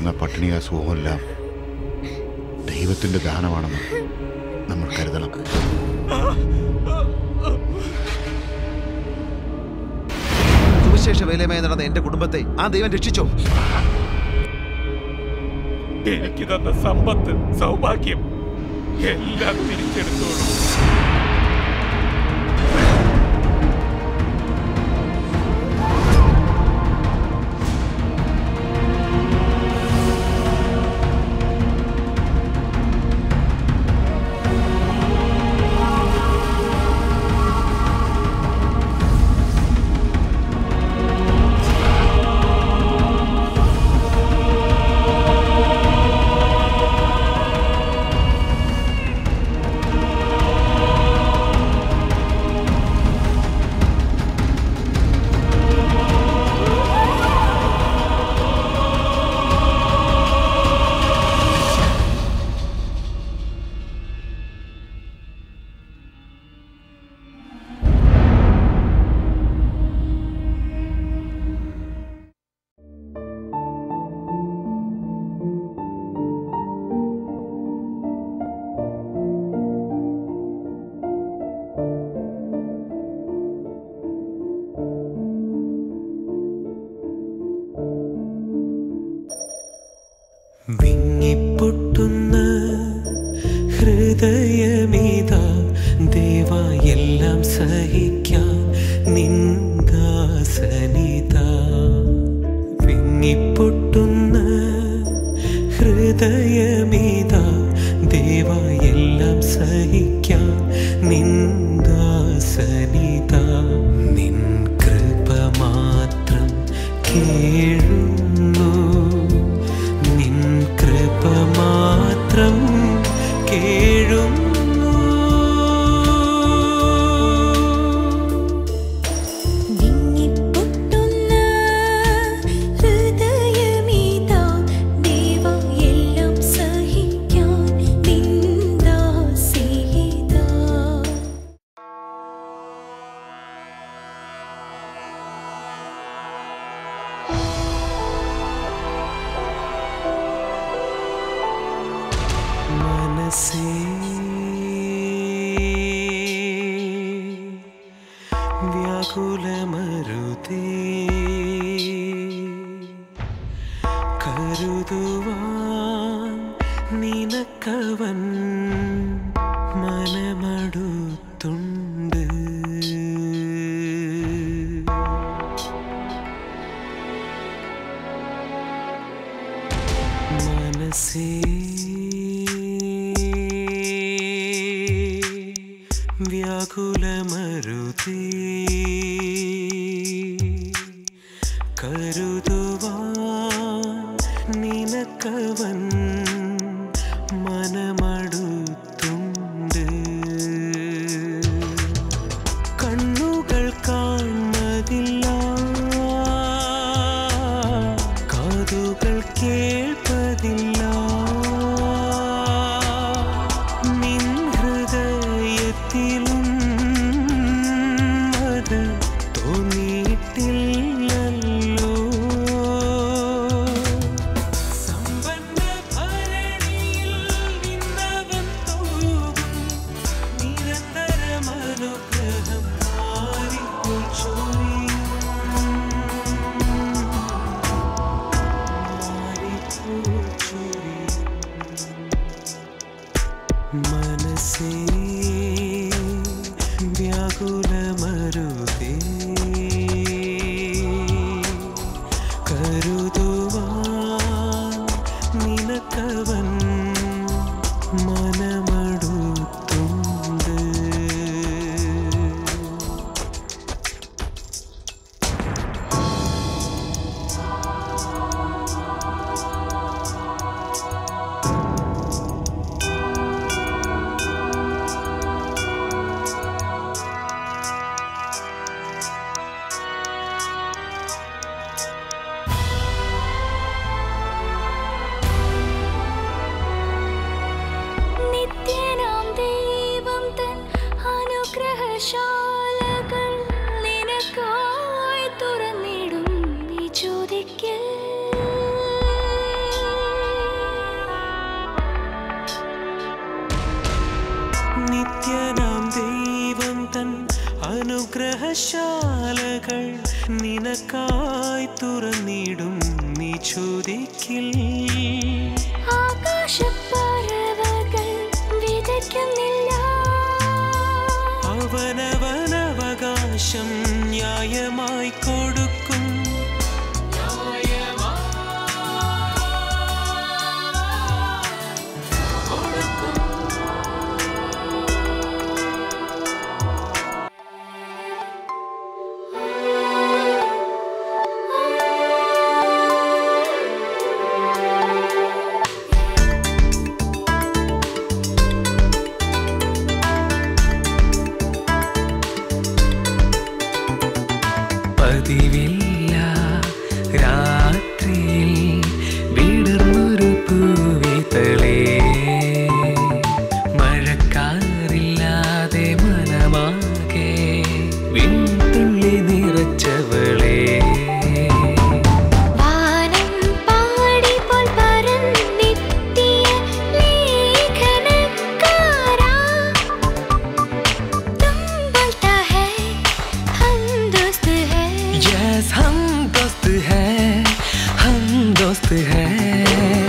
കിട്ടുന്ന പട്ടിണി അസുഖവും എല്ലാം ദൈവത്തിൻ്റെ ദാനമാണെന്ന് നമ്മൾ കരുതണം സുവിശേഷ വേലയുമായി നടന്ന എന്റെ കുടുംബത്തെ ആ ദൈവം രക്ഷിച്ചോ എനിക്ക് തന്ന സമ്പത്ത് സൗഭാഗ്യം എല്ലാം തിരിച്ചെടുത്തോളൂ വിങ്ങിപ്പൊട്ടുന്ന ഹൃദയമീതാ ദേവ എല്ലാം സഹിക്കാൻ നിന്ദാസനിതാ വിങ്ങിപ്പൊട്ടുന്ന ഹൃദയമീതാ ദേവ എല്ലാം സഹിക്കാൻ നിന്ദാസനിതാ നിൻ കൃപ മാത്രം കേഴുന്നു നിൻ കൃപ മാത്രം കേഴുന്നു വിങ്ങിപ്പൊട്ടുന്ന ഹൃദയമീതാ ദേവ എല്ലാം സഹിക്കാൻ നിന്ദാസീതാ മനസ്സേ വ്യാകുലമരുതേ കരുതുവാൻ നിനക്കവൻ മനമടുത്തുണ്ട് മനസ്സേ വ്യാകുലമരുതേ കരുതുവാൻ നിനക്കവൻ മനമടുത്തുണ്ട് കണ്ണുകൾ കാൺമതില്ല കാതുകൾ കേൾപ്പതില്ല നിൻ ഹൃദയത്തിലും അത് തോന്നിയിട്ടില്ലല്ലോ നിനക്കായി തുറന്നിടും നീ ചോദിക്കിൽ ആകാശപ്പറവകൾ വിതയ്ക്കുന്നില്ല അവനവനവകാശം ന്യായമായി കൊടുക്കും പതിവില്ല രാത്രിയിൽ വിടർന്നൊരു പൂവിതളേ മഴക്കാറില്ലാതെ മനമാകെ വിൺതുള്ളി നിറച്ചവളേ വാനം പാടി പോൽ പരന്നെത്തിയ ലേഖനക്കാരാ तुम बोलता है हम दोस्त हैं यस हम दोस्त हैं हम दोस्त हैं